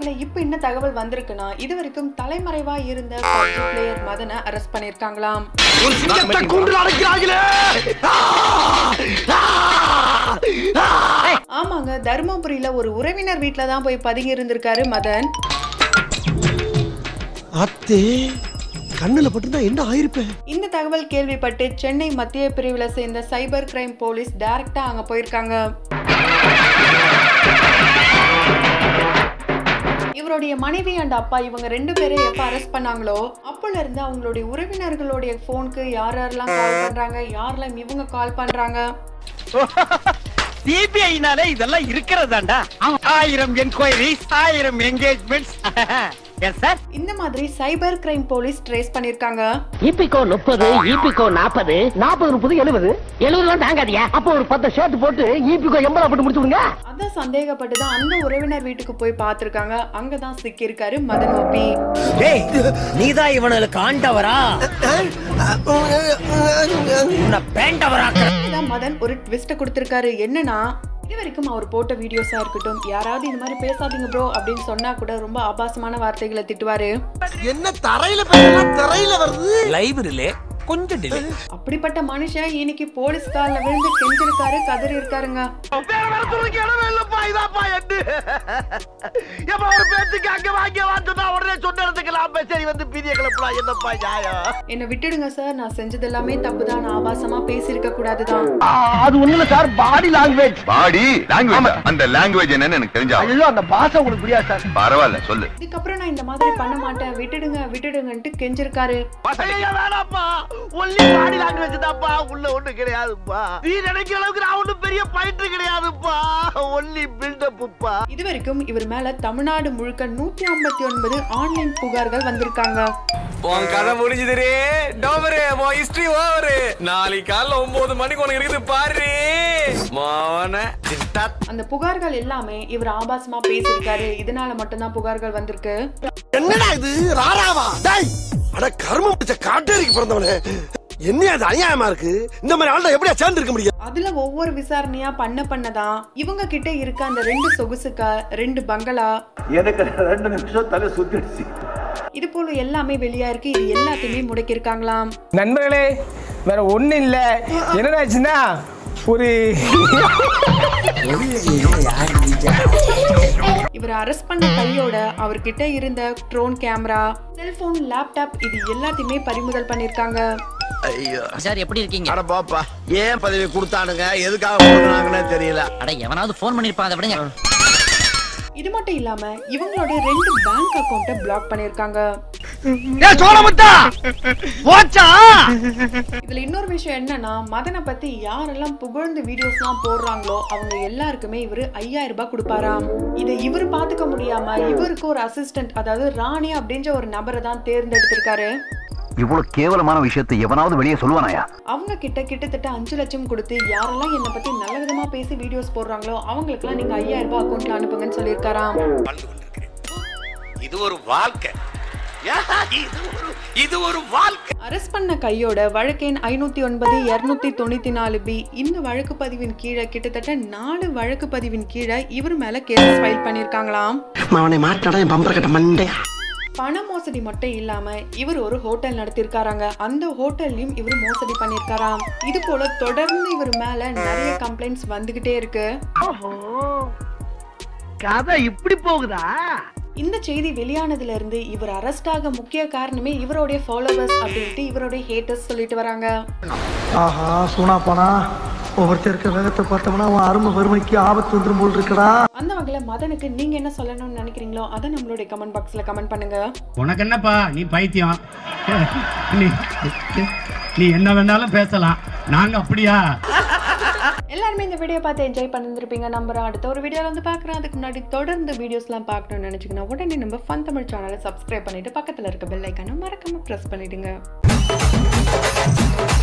சினிமாவில் இப்போ என்ன தகவல் வந்திருக்குன்னா இது வரைக்கும் தலைமறைவா இருந்த பப்ஜி பிளேயர் மதனை அரெஸ்ட் பண்ணியிருக்காங்களாம் ஒரு சிங்கத்தை கூண்டு அடைக்கிறாங்களே ஆமாங்க தருமபுரியில ஒரு உறவினர் வீட்டில் தான் போய் பதுங்கி இருந்திருக்காரு மதன் அத்தே கண்ணுல பட்டுனா என்ன ஆயிருப்பேன் இந்த தகவல் கேள்விப்பட்டு சென்னை மத்திய பிரிவில் சேர்ந்த சைபர் கிரைம் போலீஸ் டைரக்டா அங்க போயிருக்காங்க இவருடைய மனைவி அண்ட் அப்பா இவங்க ரெண்டு பேரும் எப்ப அரெஸ்ட் பண்ணாங்களோ அப்போல இருந்து அவங்களுடைய உறவினர்களுடைய போனுக்கு யார் யாரெல்லாம் கால் பண்றாங்க யாரெல்லாம் இவங்க கால் பண்றாங்க சிபிஐனாலே இதெல்லாம் இருக்கிறதாண்டா ஆயிரம் என்கொயரிஸ் ஆயிரம் என்கேஜ்மெண்ட்ஸ் எஸ் சார் இந்த மாதிரி சைபர் கிரைம் போலீஸ் ட்ரேஸ் பண்ணிருக்காங்க ஈபிகோ முப்பது ஈபிகோ நாற்பது நாற்பது முப்பது எழுபது எழுபது தாங்காதியா அப்போ ஒரு பத்து ஷர்ட் போட்டு ஈபிகோ எண்பதா போட்டு முடிச்சு விடுங்க அதான் சந்தேகப்பட்டு தான் அந்த உறவினர் வீட்டுக்கு போய் பார்த்திருக்காங்க அங்கதான் சிக்கியிருக்காரு மதன் ஓபி டேய் நீதான் இவனுக்கு ஆண்டவரா உன்னை பேண்டவராக்குற தான் மதன் ஒரு ட்விஸ்ட்டை கொடுத்திருக்காரு என்னன்னா இது வரைக்கும் அவர் போட்ட வீடியோஸா இருக்கட்டும் யாராவது இந்த மாதிரி பேசாதீங்க ப்ரோ அப்படின்னு சொன்னா கூட ரொம்ப ஆபாசமான வார்த்தைகளை திட்டுவாரு என்ன தரையில பேசுனா திரையில வருது லைப்ரரியிலே கொஞ்சம் டிலே அப்படிப்பட்ட மனுஷன் இன்னைக்கு போலீஸ் கால்ல விழுந்து கெஞ்சிருக்காரு கதறி இருக்காருங்க வேற வேற துறைக்கு இடமே இல்லப்பா இதாப்பா எட்டு எப்ப ஒரு பேச்சுக்கு அங்க வாங்க வாட்டுனா உடனே சொன்ன இடத்துக்கு லாப சரி வந்து பீதிய கிளப்பலாம் என்னப்பா நியாயம் என்னை விட்டுடுங்க சார் நான் செஞ்சது எல்லாமே தப்பு தான் நான் ஆபாசமா பேசியிருக்க கூடாதுதான் அது ஒண்ணு இல்ல sir body language body language அந்த லாங்குவேஜ் என்னன்னு எனக்கு தெரிஞ்சா ஐயோ அந்த பாஷை உங்களுக்கு புரியாது சார் பரவாயில்ல சொல்லு இதுக்கப்புறம் நான் இந்த மாதிரி பண்ண மாட்டேன் விட்டுடுங்க விட்டுடுங்கன்ட்டு கெஞ்சிருக்காரு ஐயா, வேணாப்பா ஒன்லி பாடி லாங்குவேஜ் தான்ப்பா உள்ள ஒண்ணு கிடையாதுப்பா நீ நினைக்கிற அளவுக்கு நான் ஒண்ணும் பெரிய பயிற்று கிடையாதுப்பா ஒன்லி பில்டப்புப்பா இது வரைக்கும் இவர் மேல தமிழ்நாடு முழுக்க நூத்தி ஐம்பத்தி ஒன்பது ஆன்லைன் புகார்கள் வந்திருக்காங்க உன் கதை முடிஞ்சதுரே டோபரு உன் ஹிஸ்டரி ஓவரு நாளைக்கு காலைல ஒன்பது மணிக்கு உனக்கு இருக்குது பாரு மாவன அந்த புகார்கள் எல்லாமே இவர் ஆபாசமா பேசியிருக்காரு இதனால மட்டும்தான் புகார்கள் வந்திருக்கு என்னடா இது ராராவா டேய் அட கர்மம் பிடிச்ச காட்டேரிக்கு பிறந்தவனே என்ன அது அநியாயமா இருக்கு இந்த மாதிரி ஆள்கிட்ட எப்படியா சேர்ந்து இருக்க முடியும் அதுல ஒவ்வொரு விசாரணையா பண்ண பண்ணதான் இவங்க கிட்ட இருக்க அந்த ரெண்டு சொகுசுக்கா ரெண்டு பங்களா எனக்கு ரெண்டு நிமிஷம் தலை சுத்திடுச்சு இது போல எல்லாமே வெளியா இருக்கு இது எல்லாத்தையுமே முடக்கியிருக்காங்களாம் நண்பர்களே வேற ஒண்ணும் இல்ல என்னடாச்சுன்னா ஒரு இவர் அரெஸ்ட் பண்ண கையோட அவர்கிட்ட இருந்த ட்ரோன் கேமரா செல்போன் லேப்டாப் இது எல்லாத்தையுமே பறிமுதல் பண்ணிருக்காங்க ஐயோ சார் எப்படி இருக்கீங்க அட பாப்பா ஏன் பதவி கொடுத்தானுங்க எதுக்காக கொடுத்தாங்கன்னு தெரியல அட எவனாவது ஃபோன் பண்ணிருப்பான் அதை விடுங்க இது மட்டும் இல்லாம இவங்களோட ரெண்டு பேங்க் அக்கவுண்ட்டை பிளாக் பண்ணிருக்காங்க சோழமுத்தா போச்சா இதுல இன்னொரு விஷயம் என்னன்னா மதனை பத்தி யாரெல்லாம் புகழ்ந்து வீடியோஸ்லாம் போடுறாங்களோ அவங்க எல்லாருக்குமே இவரு ஐயாயிரம் ரூபாய் கொடுப்பாராம் இதை இவர் பாத்துக்க முடியாம இவருக்கு ஒரு அசிஸ்டன்ட் அதாவது ராணி அப்படின்ற ஒரு நபரை தான் தேர்ந்தெடுத்திருக்காரு இவ்வளவு கேவலமான விஷயத்தை எவனாவது வெளியே சொல்லுவானாயா அவங்க கிட்ட கிட்டத்தட்ட அஞ்சு லட்சம் கொடுத்து யாரெல்லாம் என்னை பத்தி நல்ல விதமா பேசி வீடியோஸ் போடுறாங்களோ அவங்களுக்குலாம் நீங்க ஐயாயிரம் ரூபாய் அக்கௌண்ட்ல அனுப்புங்கன்னு சொல்லியிருக்காராம் வாழ்ந்து கொண்டிருக்கிறேன் இது ஒரு வாழ்க்கை இது ஒரு இது ஒரு வாழ்க்கை அரெஸ்ட் பண்ண கையோட வழக்கெண் ஐநூத்தி ஒன்பது இருநூத்தி தொண்ணூத்தி நாலு பி இந்த வழக்கு பதிவின் கீழே கிட்டத்தட்ட நாலு வழக்கு பதிவின் கீழே இவர் மேல கேஸ் ஃபைல் பண்ணிருக்காங்களாம் அவனை மாட்டாடா என் பம்பர கட்ட மண்டையா பண மோசடி மட்டும் இல்லாம இவர் ஒரு ஹோட்டல் நடத்திருக்காராங்க அந்த ஹோட்டல்லையும் இவர் மோசடி பண்ணிருக்காராம் இது போல தொடர்ந்து இவர் மேல நிறைய கம்ப்ளைண்ட்ஸ் வந்துகிட்டே இருக்கு கதை இப்படி போகுதா இந்த செய்தி வெளியானதுல இருந்து இவர் அரெஸ்ட் ஆக முக்கிய காரணமே இவருடைய ஃபாலோவர்ஸ் அப்படின்ட்டு இவருடைய ஹேட்டர்ஸ் சொல்லிட்டு வராங்க ஆஹா சூனா போனா ஒவ்வொருத்தர் இருக்க வேகத்தை பார்த்தோம்னா அவன் அருமை வறுமைக்கு ஆபத்து வந்துரும் போல் இருக்கடா அந்த வகையில மதனுக்கு நீங்க என்ன சொல்லணும்னு நினைக்கிறீங்களோ அதை நம்மளுடைய கமெண்ட் பாக்ஸ்ல கமெண்ட் பண்ணுங்க உனக்கு என்னப்பா நீ பைத்தியம் நீ நீ என்ன வேணாலும் பேசலாம் நாங்க அப்படியா எல்லாருமே இந்த வீடியோ பார்த்து என்ஜாய் பண்ணிருப்பீங்க நம்புறோம் அடுத்த ஒரு வீடியோல வந்து பார்க்குறேன் அதுக்கு முன்னாடி தொடர்ந்து வீடியோஸ்லாம் பார்க்கணும்னு நினைச்சீங்கன்னா உடனே நம்ம ஃபன் தமிழ் சேனலை சப்ஸ்கிரைப் பண்ணிட்டு பக்கத்துல இருக்க பெல் ஐக்கானை மறக்காம ப்ரெஸ் பண்ணிடுங்க